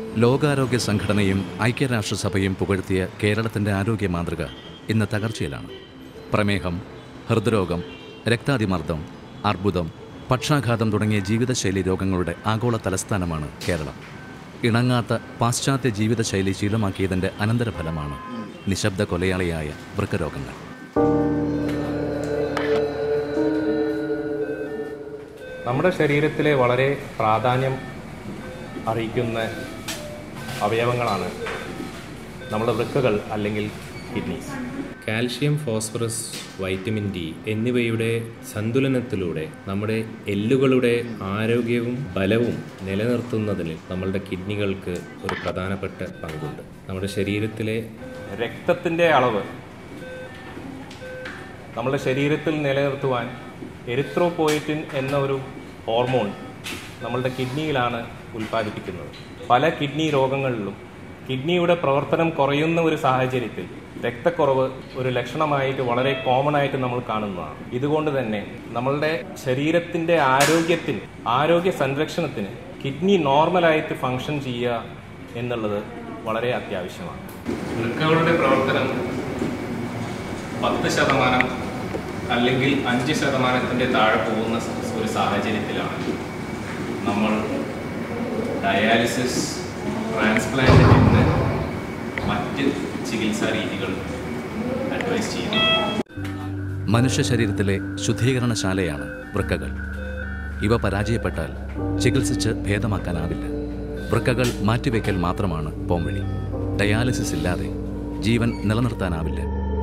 ലോകാരോഗ്യ സംഘടനയും ഐക്യരാഷ്ട്രസഭയും പുകഴ്ത്തിയ കേരളത്തിൻ്റെ ആരോഗ്യ മാതൃക ഇന്ന് തകർച്ചയിലാണ് പ്രമേഹം ഹൃദ്രോഗം രക്താതിമർദ്ദം അർബുദം പക്ഷാഘാതം തുടങ്ങിയ ജീവിതശൈലി രോഗങ്ങളുടെ ആഗോള തലസ്ഥാനമാണ് കേരളം ഇണങ്ങാത്ത പാശ്ചാത്യ ജീവിതശൈലി ശീലമാക്കിയതിൻ്റെ അനന്തരഫലമാണ് നിശബ്ദ കൊലയാളിയായ വൃക്കരോഗങ്ങൾ നമ്മുടെ ശരീരത്തിലെ വളരെ പ്രാധാന്യം അറിയിക്കുന്ന അവയവങ്ങളാണ് നമ്മുടെ വൃക്കകൾ അല്ലെങ്കിൽ kidneys calcium phosphorus vitamin D എന്നിവയുടെ സന്തുലനത്തിലൂടെ നമ്മുടെ എല്ലുകളുടെ ആരോഗ്യവും ബലവും നിലനിർത്തുന്നതിൽ നമ്മളുടെ കിഡ്നികൾക്ക് ഒരു പ്രധാനപ്പെട്ട പങ്കുണ്ട് നമ്മുടെ ശരീരത്തിലെ രക്തത്തിൻ്റെ അളവ് നമ്മുടെ ശരീരത്തിൽ നിലനിർത്തുവാൻ എരിത്രോപോയിറ്റിൻ എന്ന ഒരു ഹോർമോൺ നമ്മളുടെ കിഡ്നിയിലാണ് ഉൽപ്പാദിപ്പിക്കുന്നത് പല കിഡ്നി രോഗങ്ങളിലും കിഡ്നിയുടെ പ്രവർത്തനം കുറയുന്ന ഒരു സാഹചര്യത്തിൽ രക്തക്കുറവ് ഒരു ലക്ഷണമായിട്ട് വളരെ കോമൺ ആയിട്ട് നമ്മൾ കാണുന്നതാണ് ഇതുകൊണ്ട് തന്നെ നമ്മളുടെ ശരീരത്തിന്റെ ആരോഗ്യത്തിന് ആരോഗ്യ സംരക്ഷണത്തിന് കിഡ്നി നോർമലായിട്ട് ഫങ്ഷൻ ചെയ്യുക എന്നുള്ളത് വളരെ അത്യാവശ്യമാണ് വൃക്കകളുടെ പ്രവർത്തനം പത്ത് ശതമാനം അല്ലെങ്കിൽ അഞ്ച് ശതമാനത്തിൻ്റെ താഴെ പോകുന്ന സ- ഒരു സാഹചര്യത്തിലാണ് നമ്മൾ ഡയാലിസിസ് ട്രാൻസ്പ്ലാന്റ് എന്ന് മറ്റ് ചികിത്സാ രീതികൾ അഡ്വൈസ് ചെയ്യുന്നു മനുഷ്യ ശരീരത്തിലെ ശുദ്ധീകരണശാലയാണ് വൃക്കകൾ ഇവ പരാജയപ്പെട്ടാൽ ചികിത്സിച്ച് ഭേദമാക്കാനാവില്ല വൃക്കകൾ മാറ്റിവെക്കൽ മാത്രമാണ് പോംവഴി ഡയാലിസിസ് ഇല്ലാതെ ജീവൻ നിലനിർത്താനാവില്ല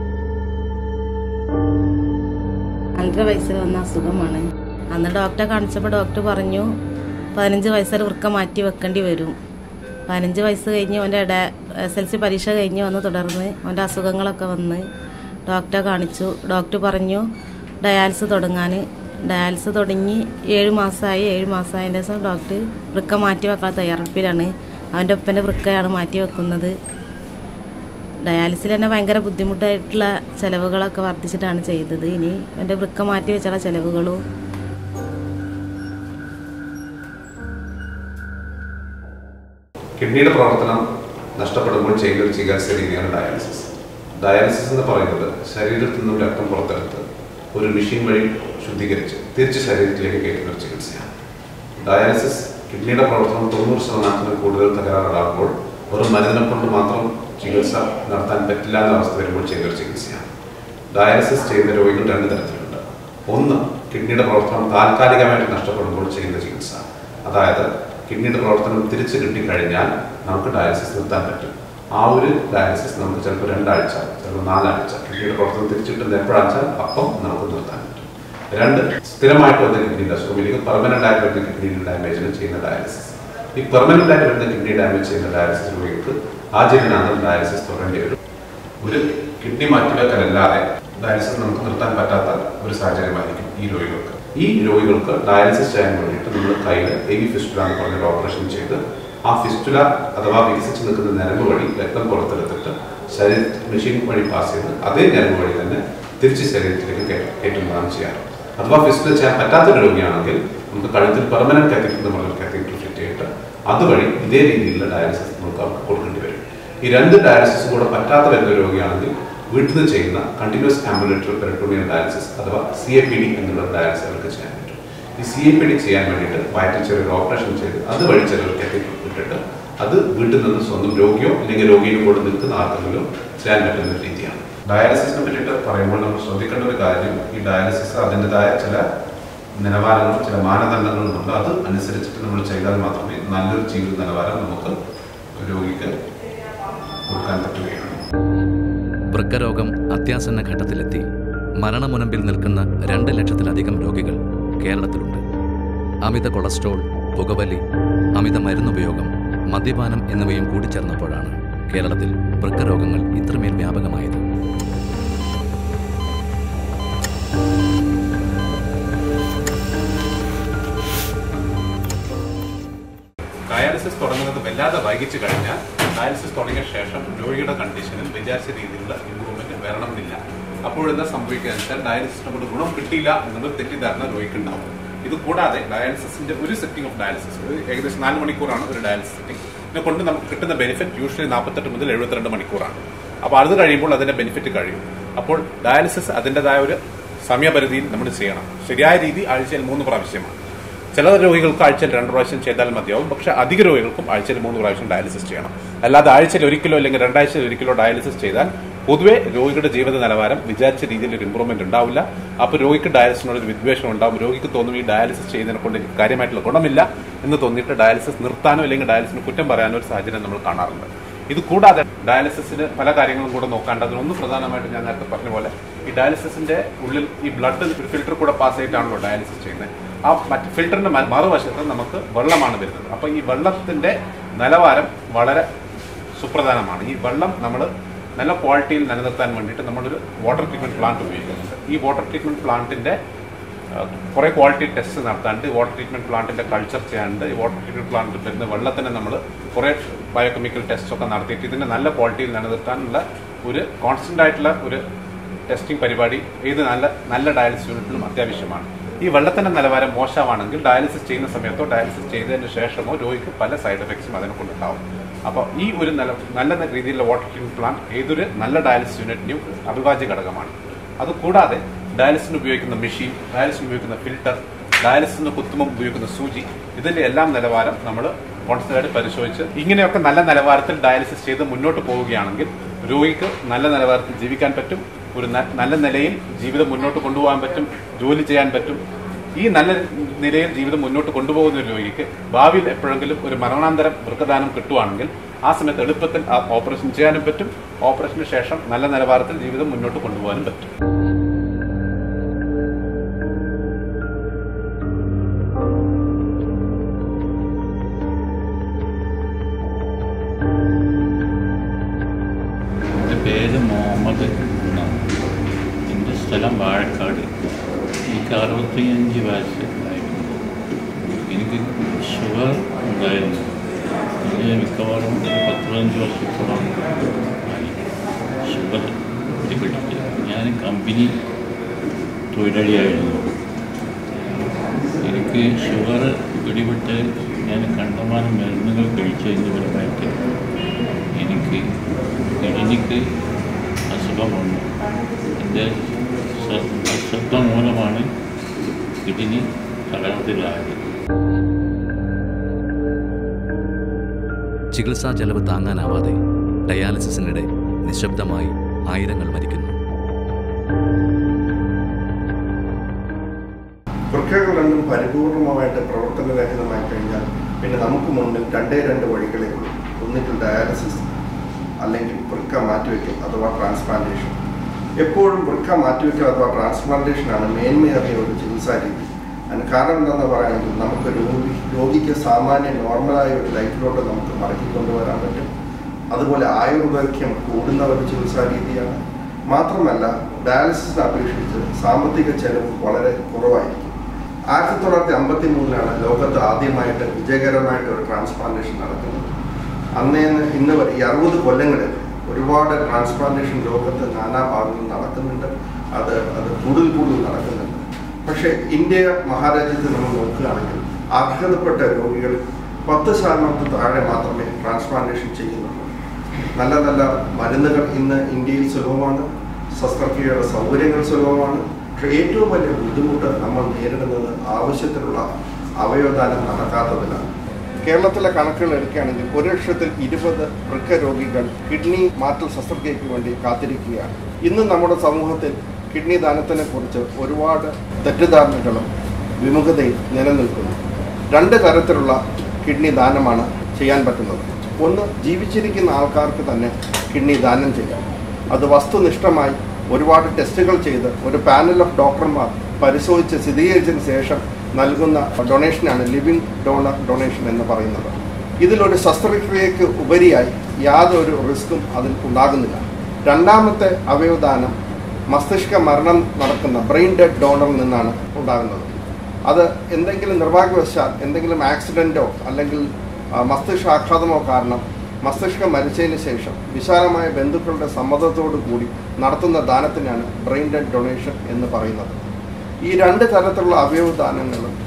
രണ്ടര വയസ്സിൽ വന്ന അസുഖമാണ് അന്ന് ഡോക്ടറെ കാണിച്ചപ്പോൾ ഡോക്ടർ പറഞ്ഞു പതിനഞ്ച് വയസ്സിൽ വൃക്ക മാറ്റി വെക്കേണ്ടി വരും പതിനഞ്ച് വയസ്സ് കഴിഞ്ഞ് അവൻ്റെ ഇട എസ് എൽ സി പരീക്ഷ കഴിഞ്ഞ് വന്ന് തുടർന്ന് അവൻ്റെ അസുഖങ്ങളൊക്കെ വന്ന് ഡോക്ടറെ കാണിച്ചു ഡോക്ടർ പറഞ്ഞു ഡയാലിസ് തുടങ്ങാൻ ഡയാലിസ് തുടങ്ങി ഏഴ് മാസമായി ഏഴ് മാസമായതിൻ്റെ ദിവസം ഡോക്ടർ വൃക്ക മാറ്റി വെക്കാൻ തയ്യാറെടുപ്പിലാണ് അവൻ്റെ ഒപ്പൻ്റെ വൃക്കയാണ് മാറ്റി വെക്കുന്നത് ഡയാലിസിൽ തന്നെ ഭയങ്കര ബുദ്ധിമുട്ടായിട്ടുള്ള ചിലവുകളൊക്കെ വർദ്ധിച്ചിട്ടാണ് ചെയ്തത് ഇനി എൻ്റെ വൃക്ക മാറ്റി വെച്ചുള്ള ചിലവുകളും കിഡ്നിയുടെ പ്രവർത്തനം നഷ്ടപ്പെടുമ്പോൾ ചെയ്യുന്ന ഒരു ചികിത്സ രീതിയാണ് ഡയാലിസിസ് ഡയാലിസിസ് എന്ന് പറയുന്നത് ശരീരത്തിൽ നിന്നും രക്തം പുറത്തെടുത്ത് ഒരു മെഷീൻ വഴി ശുദ്ധീകരിച്ച് തിരിച്ച് ശരീരത്തിലേക്ക് കയറ്റുന്ന ഒരു ചികിത്സയാണ് ഡയാലിസിസ് കിഡ്നിയുടെ പ്രവർത്തനം തൊണ്ണൂറ് ശതമാനത്തിന് കൂടുതൽ തകരാറുണ്ടാകുമ്പോൾ വെറും മരുന്നിനെ കൊണ്ട് മാത്രം ചികിത്സ നടത്താൻ പറ്റില്ല എന്ന അവസ്ഥ വരുമ്പോൾ ചെയ്യുന്ന ഒരു ചികിത്സയാണ് ഡയാലിസിസ് ചെയ്യുന്ന രോഗികൾ രണ്ട് തരത്തിലുണ്ട് ഒന്ന് കിഡ്നിയുടെ പ്രവർത്തനം താൽക്കാലികമായിട്ട് നഷ്ടപ്പെടുമ്പോൾ ചെയ്യുന്ന ചികിത്സ അതായത് കിഡ്നിയുടെ പ്രവർത്തനം തിരിച്ചു കിട്ടിക്കഴിഞ്ഞാൽ നമുക്ക് ഡയാലിസിസ് നിർത്താൻ പറ്റും ആ ഒരു ഡയാലിസിസ് നമുക്ക് ചിലപ്പോൾ രണ്ടാഴ്ച ചിലപ്പോൾ നാലാഴ്ച കിഡ്നിയുടെ പ്രവർത്തനം തിരിച്ചു കിട്ടുന്നത് എപ്പോഴാണെന്ന് വെച്ചാൽ അപ്പം നമുക്ക് നിർത്താൻ പറ്റും രണ്ട് സ്ഥിരമായിട്ട് വന്ന കിഡ്നിയുടെ അസുഖം ഇല്ലെങ്കിൽ പെർമനന്റ് ആയിട്ട് വരുന്ന കിഡ്നി ഡാമേജിന് ചെയ്യുന്ന ഡയാലിസിസ് ഈ പെർമനന്റ് ആയിട്ട് വരുന്ന കിഡ്നി ഡാമേജ് ചെയ്യുന്ന ഡയാലിസിസ് രോഗികൾക്ക് ആജീവനാന്തം ഡയാലിസിസ് തുടരേണ്ടി വരും ഒരു കിഡ്നി മാറ്റിവെക്കലല്ലാതെ ഡയാലിസിസ് നമുക്ക് നിർത്താൻ പറ്റാത്ത ഒരു സാഹചര്യമായിരിക്കും ഈ രോഗികൾക്ക് ഈ രോഗികൾക്ക് ഡയാലിസിസ് ചെയ്യാൻ വേണ്ടിയിട്ട് നമ്മൾ കയ്യിൽ എവി ഫിസ്റ്റുല എന്ന് പറഞ്ഞ ഒരു ഓപ്പറേഷൻ ചെയ്ത് ആ ഫിസ്റ്റുല അഥവാ വികസിച്ച് നിൽക്കുന്ന ഞരമ്പ് വഴി രക്തം പുറത്തെടുത്തിട്ട് ശരീര മെഷീൻ വഴി പാസ് ചെയ്ത് അതേ ഞരമ്പ് വഴി തന്നെ തിരിച്ച് ശരീരത്തിലേക്ക് കയറ്റ- കയറ്റുന്നതാണ് ചെയ്യാറ് അഥവാ ഫിസ്റ്റുല ചെയ്യാൻ പറ്റാത്തൊരു രോഗിയാണെങ്കിൽ നമുക്ക് കഴുത്തിൽ പെർമനന്റ് കാത്തീറ്റർ എന്ന് പറഞ്ഞൊരു കാത്തീറ്റർ ഫിറ്റ് ചെയ്തിട്ട് അതുവഴി ഇതേ രീതിയിലുള്ള ഡയാലിസിസ് നമുക്ക് അവർക്ക് കൊടുക്കേണ്ടി വരും ഈ രണ്ട് ഡയാലിസിസ് കൂടെ പറ്റാത്ത വരുന്ന രോഗിയാണെങ്കിൽ വീട്ടിൽ നിന്ന് ചെയ്യുന്ന കണ്ടിന്യൂസ് ആംബുലേറ്ററി പെരട്ടോണിയൽ ഡയാലിസിസ് അഥവാ സി എ പി ഡി എന്നുള്ള ഡയാലിസിസ് അവർക്ക് ചെയ്യാൻ പറ്റും ഈ സി എ പി ഡി ചെയ്യാൻ വേണ്ടിയിട്ട് വയറ്റിൽ ചെറിയൊരു ഓപ്പറേഷൻ ചെയ്ത് അതുവഴി ചിലർക്ക് ഇട്ടിട്ട് അത് വീട്ടിൽ നിന്ന് സ്വന്തം രോഗിയോ അല്ലെങ്കിൽ രോഗിയുടെ കൂടെ നിൽക്കുന്ന ആർക്കെങ്കിലും ചെയ്യാൻ പറ്റുന്ന ഒരു രീതിയാണ് ഡയാലിസിസിനെ പറ്റിയിട്ട് പറയുമ്പോൾ നമ്മൾ ശ്രദ്ധിക്കേണ്ട ഒരു കാര്യം ഈ ഡയാലിസിസ് അതിൻ്റെതായ ചില നിലവാരങ്ങളും ചില മാനദണ്ഡങ്ങളും ഉണ്ട് അത് അനുസരിച്ചിട്ട് നമ്മൾ ചെയ്താൽ മാത്രമേ നല്ലൊരു ജീവിത നിലവാരം നമുക്ക് രോഗിക്ക് കൊടുക്കാൻ പറ്റുകയുള്ളൂ വൃക്കരോഗം അത്യാസന്ന ഘട്ടത്തിലെത്തി മരണമുനമ്പിൽ നിൽക്കുന്ന രണ്ട് ലക്ഷത്തിലധികം രോഗികൾ കേരളത്തിലുണ്ട് അമിത കൊളസ്ട്രോൾ പുകവലി അമിത മരുന്നുപയോഗം മദ്യപാനം എന്നിവയും കൂടിച്ചേർന്നപ്പോഴാണ് കേരളത്തിൽ വൃക്കരോഗങ്ങൾ ഇത്രമേൽ വ്യാപകമായത് ഡയാലിസിസ് തുടങ്ങുന്നത് വല്ലാതെ വൈകിച്ചു കഴിഞ്ഞാൽ ഡയാലിസിസ് തുടങ്ങിയ ശേഷം രോഗിയുടെ കണ്ടീഷനിൽ വിചാരിച്ച രീതിയിലുള്ള ഇമ്പ്രൂവ്മെന്റ് വരണമെന്നില്ല അപ്പോഴെന്താ സംഭവിക്കുക വെച്ചാൽ ഡയാലിസിസിനെ കൊണ്ട് ഗുണം കിട്ടിയില്ല എന്നുള്ള തെറ്റിദ്ധാരണ രോഗിക്കുണ്ടാവും ഇത് കൂടാതെ ഡയാലിസിസിന്റെ ഒരു സെറ്റിംഗ് ഓഫ് ഡയാലിസിസ് ഒരു ഏകദേശം നാല് മണിക്കൂറാണ് ഒരു ഡയാലിസിസ് സെറ്റിംഗ് ഇതിനെ കൊണ്ട് നമുക്ക് കിട്ടുന്ന ബെനിഫിറ്റ് യൂഷ്വലി നാൽപ്പത്തെട്ട് മുതൽ എഴുപത്തിരണ്ട് മണിക്കൂറാണ് അപ്പോൾ അത് കഴിയുമ്പോൾ അതിന്റെ ബെനിഫിറ്റ് കഴിയും അപ്പോൾ ഡയാലിസിസ് അതിൻ്റെതായ ഒരു സമയപരിധിയിൽ നമ്മൾ ചെയ്യണം ശരിയായ രീതി ആഴ്ചയിൽ മൂന്ന് പ്രാവശ്യമാണ് ചില രോഗികൾക്ക് ആഴ്ചയിൽ രണ്ട് പ്രാവശ്യം ചെയ്താൽ മതിയാവും പക്ഷെ അധിക രോഗികൾക്കും ആഴ്ചയിൽ മൂന്ന് പ്രാവശ്യം ഡയാലിസിസ് ചെയ്യണം അല്ലാതെ ആഴ്ചയിൽ ഒരിക്കലോ അല്ലെങ്കിൽ രണ്ടാഴ്ചയിൽ ഒരിക്കലോ ഡയാലിസിസ് ചെയ്താൽ പൊതുവെ രോഗിയുടെ ജീവിത നിലവാരം വിചാരിച്ച രീതിയിൽ ഒരു ഇമ്പ്രൂവ്മെന്റ് ഉണ്ടാവില്ല അപ്പോൾ രോഗിക്ക് ഡയാലിസിനോട് ഒരു വിദ്വേഷം ഉണ്ടാവും രോഗിക്ക് തോന്നും ഈ ഡയാലിസിസ് ചെയ്യുന്നതിനെ കൊണ്ട് എനിക്ക് കാര്യമായിട്ടുള്ള ഗുണമില്ല എന്ന് തോന്നിയിട്ട് ഡയാലിസിസ് നിർത്താനോ അല്ലെങ്കിൽ ഡയാലിസിന് കുറ്റം പറയാനോ ഒരു സാഹചര്യം നമ്മൾ കാണാറുണ്ട് ഇത് കൂടാതെ ഡയാലിസിസിന് പല കാര്യങ്ങളും കൂടെ നോക്കാണ്ട് അതിലൊന്ന് പ്രധാനമായിട്ട് ഞാൻ നേരത്തെ പറഞ്ഞ പോലെ ഈ ഡയാലിസിസിന്റെ ഉള്ളിൽ ഈ ബ്ലഡ് ഒരു ഫിൽറ്റർ കൂടെ പാസ് ചെയ്തിട്ടാണല്ലോ ഡയാലിസിസ് ചെയ്യുന്നത് ആ മറ്റ് ഫിൽറ്ററിന്റെ മ- മറുവശത്ത് നമുക്ക് വെള്ളമാണ് വരുന്നത് അപ്പൊ ഈ വെള്ളത്തിന്റെ നിലവാരം വളരെ സുപ്രധാനമാണ് ഈ വെള്ളം നമ്മൾ നല്ല ക്വാളിറ്റിയിൽ നിലനിർത്താൻ വേണ്ടിയിട്ട് നമ്മളൊരു വാട്ടർ ട്രീറ്റ്മെന്റ് പ്ലാന്റ് ഉപയോഗിക്കുന്നുണ്ട് ഈ വാട്ടർ ട്രീറ്റ്മെന്റ് പ്ലാന്റിന്റെ കുറെ ക്വാളിറ്റി ടെസ്റ്റ് നടത്താണ്ട് വാട്ടർ ട്രീറ്റ്മെന്റ് പ്ലാന്റിന്റെ കൾച്ചർ ചെയ്യാണ്ട് ഈ വാട്ടർ ട്രീറ്റ്മെന്റ് പ്ലാന്റിൽ വരുന്ന വെള്ളത്തിന് നമ്മൾ കുറെ ബയോകെമിക്കൽ ടെസ്റ്റ് ഒക്കെ നടത്തിയിട്ട് ഇതിന്റെ നല്ല ക്വാളിറ്റിയിൽ നിലനിർത്താനുള്ള ഒരു കോൺസ്റ്റന്റ് ആയിട്ടുള്ള ഒരു ടെസ്റ്റിംഗ് പരിപാടി ഏത് നല്ല നല്ല ഡയാലിസിസ് യൂണിറ്റിലും അത്യാവശ്യമാണ് ഈ വെള്ളത്തിന്റെ നിലവാരം മോശമാണെങ്കിൽ ഡയാലിസിസ് ചെയ്യുന്ന സമയത്തോ ഡയാലിസിസ് ചെയ്തതിന് ശേഷമോ രോഗിക്ക് പല സൈഡ് എഫക്ട്സും അതിനെ കൊണ്ടുണ്ടാവും അപ്പോൾ ഈ ഒരു നില നല്ല രീതിയിലുള്ള വാട്ടർ ട്രീറ്റ്മെന്റ് പ്ലാന്റ് ഏതൊരു നല്ല ഡയാലിസിസ് യൂണിറ്റിനും അവിഭാജ്യ ഘടകമാണ് അതുകൂടാതെ ഡയാലിസിന് ഉപയോഗിക്കുന്ന മെഷീൻ ഡയാലിസിന് ഉപയോഗിക്കുന്ന ഫിൽട്ടർ ഡയാലിസിന് കുത്തുമ്പം ഉപയോഗിക്കുന്ന സൂചി ഇതിന്റെ എല്ലാം നിലവാരം നമ്മൾ കോൺസ്റ്റന്റ് പരിശോധിച്ച് ഇങ്ങനെയൊക്കെ നല്ല നിലവാരത്തിൽ ഡയാലിസിസ് ചെയ്ത് മുന്നോട്ട് പോവുകയാണെങ്കിൽ രോഗിക്ക് നല്ല നിലവാരത്തിൽ ജീവിക്കാൻ പറ്റും ഒരു ന- നല്ല നിലയിൽ ജീവിതം മുന്നോട്ട് കൊണ്ടുപോകാൻ പറ്റും ജോലി ചെയ്യാൻ പറ്റും ഈ നല്ല നിലയിൽ ജീവിതം മുന്നോട്ട് കൊണ്ടുപോകുന്ന ഒരു രോഗിക്ക് ഭാവിയിൽ എപ്പോഴെങ്കിലും ഒരു മരണാന്തരം വൃക്കദാനം കിട്ടുവാണെങ്കിൽ ആ സമയത്ത് എളുപ്പത്തിൽ ആ ഓപ്പറേഷൻ ചെയ്യാനും പറ്റും ഓപ്പറേഷന് ശേഷം നല്ല നിലവാരത്തിൽ ജീവിതം മുന്നോട്ട് കൊണ്ടുപോകാനും പറ്റും എൻ്റെ പേര് മുഹമ്മദ് എന്നാണ് എൻ്റെ സ്ഥലം വാഴക്കാട് എനിക്ക് അറുപത്തിയഞ്ച് വയസ്സായിരുന്നു എനിക്ക് ഷുഗർ ഉണ്ടായിരുന്നു ഇത് മിക്കവാറും ഒരു പത്ത് പതിനഞ്ച് വർഷത്തോളം ആയി ഷുഗർ പിടിപെട്ടിട്ട് ഞാൻ കമ്പനി തൊഴിലാളിയായിരുന്നു എനിക്ക് ഷുഗർ പിടിപെട്ട് ഞാൻ കണ്ടമാനം മരുന്നുകൾ കഴിച്ചതിൻ്റെ ഫലമായിട്ട് എനിക്ക് കിഡ്നിക്ക് അസുഖം വന്നു എൻ്റെ ശ്ര- അശ്രദ്ധ മൂലമാണ് കിഡ്നി തകരാറിലായത് ചികിത്സാ ചെലവ് താങ്ങാനാവാതെ ഡയാലിസിസിനിടെ നിശബ്ദമായി ആയിരങ്ങൾ മരിക്കുന്നു വൃക്കകൾ രണ്ടും പരിപൂർണമായിട്ട് പ്രവർത്തനരഹിതമായി കഴിഞ്ഞാൽ പിന്നെ നമുക്ക് മുന്നിൽ രണ്ടേ രണ്ട് വഴികളേ ഉള്ളൂ ഒന്നുകിൽ ഡയാലിസിസ് അല്ലെങ്കിൽ വൃക്ക മാറ്റിവെക്കൽ അഥവാ ട്രാൻസ്പ്ലാന്റേഷൻ എപ്പോഴും വൃക്ക മാറ്റിവെക്കൽ അഥവാ ട്രാൻസ്പ്ലാന്റേഷൻ ആണ് മേന്മയേറിയ ഒരു ചികിത്സാ രീതി അതിന് കാരണം എന്താണെന്ന് പറയുകയാണെങ്കിൽ നമുക്ക് രോഗി രോഗിക്ക് സാമാന്യ നോർമലായ ഒരു ലൈഫിലോട്ട് നമുക്ക് മടക്കി കൊണ്ടുവരാൻ പറ്റും അതുപോലെ ആയുർദൈർഘ്യം കൂടുന്ന ഒരു ചികിത്സാ രീതിയാണ് മാത്രമല്ല ഡയാലിസിസിനെ അപേക്ഷിച്ച് സാമ്പത്തിക ചെലവ് വളരെ കുറവായിരിക്കും ആയിരത്തി തൊള്ളായിരത്തി അമ്പത്തി മൂന്നിലാണ് ലോകത്ത് ആദ്യമായിട്ട് വിജയകരമായിട്ട് ഒരു ട്രാൻസ്പ്ലാന്റേഷൻ നടക്കുന്നത് അന്നേന്ന് ഇന്ന് വരെ ഈ അറുപത് കൊല്ലങ്ങളിൽ ഒരുപാട് ട്രാൻസ്പ്ലാന്റേഷൻ ലോകത്ത് നാനാഭാഗങ്ങളിൽ നടക്കുന്നുണ്ട് അത് അത് കൂടുതൽ കൂടുതൽ നടക്കുന്നുണ്ട് പക്ഷേ ഇന്ത്യ മഹാരാജ്യത്ത് നമ്മൾ നോക്കുകയാണെങ്കിൽ അർഹതപ്പെട്ട രോഗികൾ പത്ത് ശതമാനത്തിൽ താഴെ മാത്രമേ ട്രാൻസ്പ്ലാന്റേഷൻ ചെയ്യുന്നുള്ളൂ നല്ല നല്ല മരുന്നുകൾ ഇന്ന് ഇന്ത്യയിൽ സുലഭമാണ് ശസ്ത്രക്രിയയുടെ സൗകര്യങ്ങൾ സുലഭമാണ് പക്ഷേ ഏറ്റവും വലിയ ബുദ്ധിമുട്ട് നമ്മൾ നേരിടുന്നത് ആവശ്യത്തിനുള്ള അവയവദാനം നടക്കാത്തതിലാണ് കേരളത്തിലെ കണക്കുകൾ എടുക്കുകയാണെങ്കിൽ ഒരു ലക്ഷത്തിൽ ഇരുപത് വൃക്ക രോഗികൾ കിഡ്നി മാറ്റൽ ശസ്ത്രക്രിയയ്ക്ക് വേണ്ടി കാത്തിരിക്കുകയാണ് ഇന്ന് നമ്മുടെ സമൂഹത്തിൽ കിഡ്നി ദാനത്തിനെ കുറിച്ച് ഒരുപാട് തെറ്റിദ്ധാരണകളും വിമുഖതയും നിലനിൽക്കുന്നു രണ്ട് തരത്തിലുള്ള കിഡ്നി ദാനമാണ് ചെയ്യാൻ പറ്റുന്നത് ഒന്ന് ജീവിച്ചിരിക്കുന്ന ആൾക്കാർക്ക് തന്നെ കിഡ്നി ദാനം ചെയ്യാം അത് വസ്തുനിഷ്ഠമായി ഒരുപാട് ടെസ്റ്റുകൾ ചെയ്ത് ഒരു പാനൽ ഓഫ് ഡോക്ടർമാർ പരിശോധിച്ച് സ്ഥിരീകരിച്ചതിന് ശേഷം നൽകുന്ന ഡൊണേഷനാണ് ലിവിങ് ഡോണർ ഡൊണേഷൻ എന്ന് പറയുന്നത് ഇതിലൊരു ശസ്ത്രക്രിയയ്ക്ക് ഉപരിയായി യാതൊരു റിസ്ക്കും അതിൽ ഉണ്ടാകുന്നില്ല രണ്ടാമത്തെ അവയവദാനം മസ്തിഷ്ക മരണം നടക്കുന്ന ബ്രെയിൻ ഡെഡ് ഡോണറിൽ നിന്നാണ് ഉണ്ടാകുന്നത് അത് എന്തെങ്കിലും നിർഭാഗ്യവശാൽ എന്തെങ്കിലും ആക്സിഡൻറ്റോ അല്ലെങ്കിൽ ആ, മസ്തിഷ്കാഘാതമോ കാരണം മസ്തിഷ്കം മരിച്ചതിന് ശേഷം വിശാലമായ ബന്ധുക്കളുടെ സമ്മതത്തോടു കൂടി നടത്തുന്ന ദാനത്തിനാണ് ബ്രെയിൻ ഡെഡ് ഡൊണേഷൻ എന്ന് പറയുന്നത് ഈ രണ്ട് തരത്തിലുള്ള അവയവദാനങ്ങളും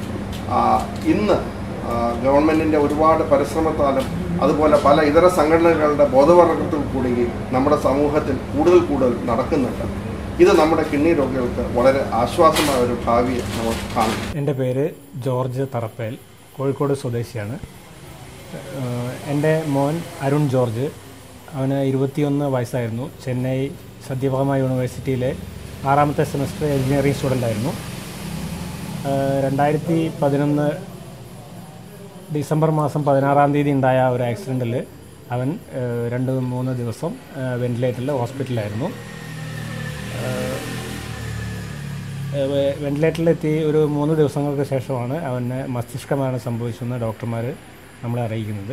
ആ, ഇന്ന് ആ, ഗവൺമെൻറ്റിൻ്റെ ഒരുപാട് പരിശ്രമത്താലും അതുപോലെ പല ഇതര സംഘടനകളുടെ ബോധവൽക്കരണത്തിൽ കൂടി നമ്മുടെ സമൂഹത്തിൽ കൂടുതൽ കൂടുതൽ നടക്കുന്നുണ്ട് ഇത് നമ്മുടെ കിഡ്നി രോഗികൾക്ക് വളരെ ആശ്വാസമായ ഒരു ഭാവിയെ നമുക്ക് കാണും എൻ്റെ പേര് ജോർജ് തറപ്പേൽ കോഴിക്കോട് സ്വദേശിയാണ് ഏഹ് എൻ്റെ മോൻ അരുൺ ജോർജ് അവന് ഇരുപത്തിയൊന്ന് വയസ്സായിരുന്നു ചെന്നൈ സത്യഭാമ യൂണിവേഴ്സിറ്റിയിലെ ആറാമത്തെ സെമസ്റ്റർ എഞ്ചിനീയറിംഗ് സ്റ്റുഡൻ്റ് ആയിരുന്നു ഏഹ് രണ്ടായിരത്തി പതിനൊന്ന് ഡിസംബർ മാസം പതിനാറാം തീയതി ഉണ്ടായ ഒരു ആക്സിഡൻറ്റിൽ അവൻ ഏഹ് രണ്ട് മൂന്ന് ദിവസം ഏഹ് വെന്റിലേറ്ററിൽ ഹോസ്പിറ്റലിലായിരുന്നു ഏഹ് വെന്റിലേറ്ററിലെത്തി ഒരു മൂന്ന് ദിവസങ്ങൾക്ക് ശേഷമാണ് അവന് മസ്തിഷ്ക മരണം സംഭവിച്ചെന്ന് ഡോക്ടർമാർ നമ്മളെ അറിയിക്കുന്നത്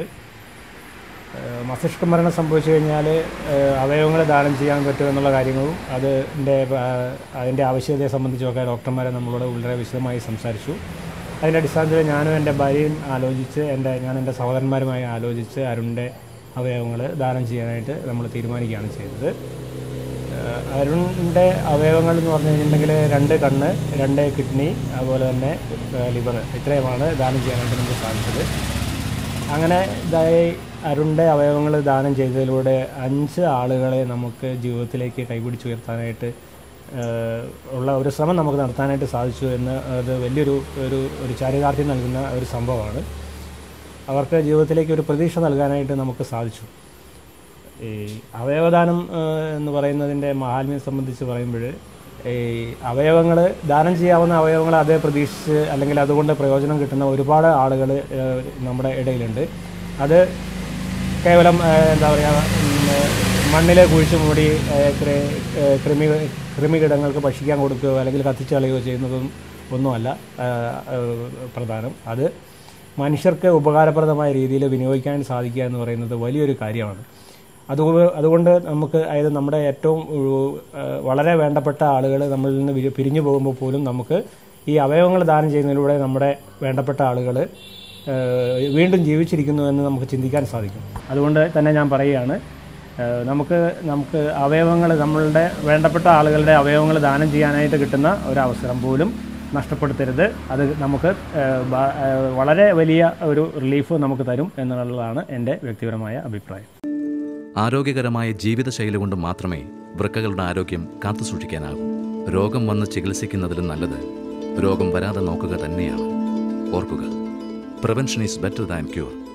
ഏഹ് മസ്തിഷ്ക മരണം സംഭവിച്ചു കഴിഞ്ഞാൽ അവയവങ്ങൾ ദാനം ചെയ്യാൻ പറ്റുമോ എന്നുള്ള കാര്യങ്ങളും അതിൻ്റെ അതിൻ്റെ ആവശ്യകതയെ സംബന്ധിച്ചൊക്കെ ഡോക്ടർമാരെ നമ്മളോട് വളരെ വിശദമായി സംസാരിച്ചു അതിൻ്റെ അടിസ്ഥാനത്തിൽ ഞാനും എൻ്റെ ഭാര്യയും ആലോചിച്ച് എൻ്റെ ഞാൻ എൻ്റെ സഹോദരന്മാരുമായി ആലോചിച്ച് അരുണിൻ്റെ അവയവങ്ങൾ ദാനം ചെയ്യാനായിട്ട് നമ്മൾ തീരുമാനിക്കുകയാണ് ചെയ്തത് ഏഹ് അരുണിൻ്റെ അവയവങ്ങൾ എന്ന് പറഞ്ഞു കഴിഞ്ഞിട്ടുണ്ടെങ്കിൽ രണ്ട് കണ്ണ് രണ്ട് കിഡ്നി അതുപോലെ തന്നെ ലിവർ ഇത്രയുമാണ് ദാനം ചെയ്യാനായിട്ട് നമുക്ക് സാധിച്ചത് അങ്ങനെ ഇതായി അരുണിൻ്റെ അവയവങ്ങൾ ദാനം ചെയ്തതിലൂടെ അഞ്ച് ആളുകളെ നമുക്ക് ജീവിതത്തിലേക്ക് കൈപിടിച്ചുയർത്താനായിട്ട് ഏഹ് ഉള്ള ഒരു ശ്രമം നമുക്ക് നടത്താനായിട്ട് സാധിച്ചു എന്ന് അത് വലിയൊരു ഒരു ഒരു ചാരിതാർത്ഥ്യം നൽകുന്ന ഒരു സംഭവമാണ് അവർക്ക് ജീവിതത്തിലേക്ക് ഒരു പ്രതീക്ഷ നൽകാനായിട്ട് നമുക്ക് സാധിച്ചു ഈ അവയവദാനം ഏഹ്, എന്ന് പറയുന്നതിൻ്റെ മഹാത്മ്യം സംബന്ധിച്ച് പറയുമ്പോൾ ഈ അവയവങ്ങൾ ദാനം ചെയ്യാവുന്ന അവയവങ്ങൾ അതേ പ്രതീക്ഷിച്ച് അല്ലെങ്കിൽ അതുകൊണ്ട് പ്രയോജനം കിട്ടുന്ന ഒരുപാട് ആളുകൾ നമ്മുടെ ഇടയിലുണ്ട് അത് കേവലം ഏഹ്, എന്താ പറയുക മണ്ണിലെ കുഴിച്ചു മൂടി ഏഹ്, കൃ- ഏഹ്, കൃമി കൃമികീടങ്ങൾക്ക് ഭക്ഷിക്കാൻ കൊടുക്കുകയോ അല്ലെങ്കിൽ കത്തിച്ച് കളയുകയോ ചെയ്യുന്നതും ഒന്നുമല്ല ഏഹ്, ഏഹ്, പ്രധാനം അത് മനുഷ്യർക്ക് ഉപകാരപ്രദമായ രീതിയിൽ വിനിയോഗിക്കാൻ സാധിക്കുക എന്ന് പറയുന്നത് വലിയൊരു കാര്യമാണ് അതുകൊണ്ട് അതുകൊണ്ട് നമുക്ക് അതായത് നമ്മുടെ ഏറ്റവും ഉ- ഏഹ് വളരെ വേണ്ടപ്പെട്ട ആളുകൾ നമ്മളിൽ നിന്ന് വിരി- പിരിഞ്ഞു പോകുമ്പോൾ പോലും നമുക്ക് ഈ അവയവങ്ങൾ ദാനം ചെയ്യുന്നതിലൂടെ നമ്മുടെ വേണ്ടപ്പെട്ട ആളുകൾ വീണ്ടും ജീവിച്ചിരിക്കുന്നു എന്ന് നമുക്ക് ചിന്തിക്കാൻ സാധിക്കും അതുകൊണ്ട് തന്നെ ഞാൻ പറയുകയാണ് ഏഹ് നമുക്ക് നമുക്ക് അവയവങ്ങൾ നമ്മളുടെ വേണ്ടപ്പെട്ട ആളുകളുടെ അവയവങ്ങൾ ദാനം ചെയ്യാനായിട്ട് കിട്ടുന്ന ഒരു അവസരം പോലും നഷ്ടപ്പെടുത്തരുത് അത് നമുക്ക് ഏഹ് ബ- ഏഹ് വളരെ വലിയ ഒരു റിലീഫ് നമുക്ക് തരും എന്നുള്ളതാണ് എൻ്റെ വ്യക്തിപരമായ അഭിപ്രായം ആരോഗ്യകരമായ ജീവിതശൈലി കൊണ്ട് മാത്രമേ വൃക്കകളുടെ ആരോഗ്യം കാത്തുസൂക്ഷിക്കാനാകൂ രോഗം വന്ന് ചികിത്സിക്കുന്നതിലും നല്ലത് രോഗം വരാതെ നോക്കുക തന്നെയാണ് ഓർക്കുക prevention is better than cure